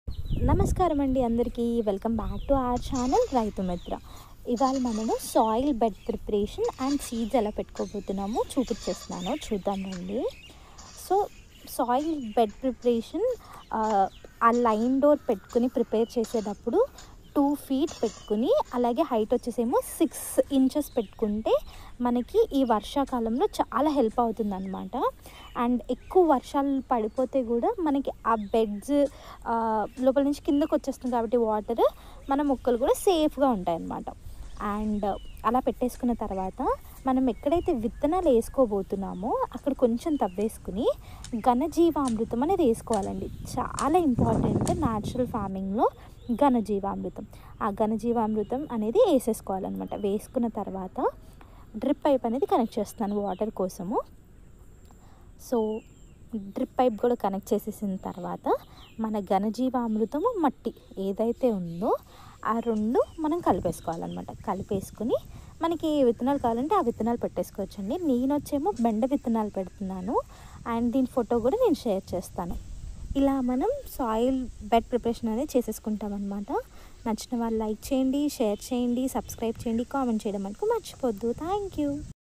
నమస్కారం అండి అందరికీ welcome back to our channel Rythu Mitra ఇవాళ మనము soil bed preparation and seeds ఎలా పెట్టుకోబోతున్నామో చూపించేస్తున్నాను చూద్దామండి సో సాయిల్ బెడ్ ప్రిపరేషన్ ఆ లైన్ డోర్ పెట్టుకుని ప్రిపేర్ చేసేటప్పుడు టూ ఫీట్ పెట్టుకుని అలాగే హైట్ వచ్చేసేమో సిక్స్ ఇంచెస్ పెట్టుకుంటే మనకి ఈ వర్షాకాలంలో చాలా హెల్ప్ అవుతుంది అనమాట అండ్ ఎక్కువ వర్షాలు పడిపోతే కూడా మనకి ఆ బెడ్స్ లోపల నుంచి కిందకు వచ్చేస్తుంది కాబట్టి వాటర్ మన మొక్కలు కూడా సేఫ్గా ఉంటాయి అన్నమాట అండ్ అలా పెట్టేసుకున్న తర్వాత మనం ఎక్కడైతే విత్తనాలు వేసుకోబోతున్నామో అక్కడ కొంచెం తవ్వేసుకుని ఘనజీవామృతం అనేది వేసుకోవాలండి చాలా ఇంపార్టెంట్ న్యాచురల్ ఫార్మింగ్లో ఘనజీవామృతం ఆ ఘనజీవామృతం అనేది వేసేసుకోవాలన్నమాట వేసుకున్న తర్వాత డ్రిప్ పైప్ అనేది కనెక్ట్ చేస్తున్నాను వాటర్ కోసము సో డ్రిప్ పైప్ కూడా కనెక్ట్ చేసేసిన తర్వాత మన ఘనజీవామృతము మట్టి ఏదైతే ఉందో ఆ రెండు మనం కలిపేసుకోవాలన్నమాట కలిపేసుకుని మనకి ఏ విత్తనాలు కావాలంటే ఆ విత్తనాలు పెట్టేసుకోవచ్చండి నేను వచ్చేమో బెండ విత్తనాలు పెడుతున్నాను అండ్ దీని ఫోటో కూడా నేను షేర్ చేస్తాను ఇలా మనం సాయిల్ బెడ్ ప్రిపరేషన్ అనేది చేసేసుకుంటాం అనమాట నచ్చిన వాళ్ళు లైక్ చేయండి షేర్ చేయండి సబ్స్క్రైబ్ చేయండి కామెంట్ చేయడం మనకు మర్చిపోద్దు థ్యాంక్ యూ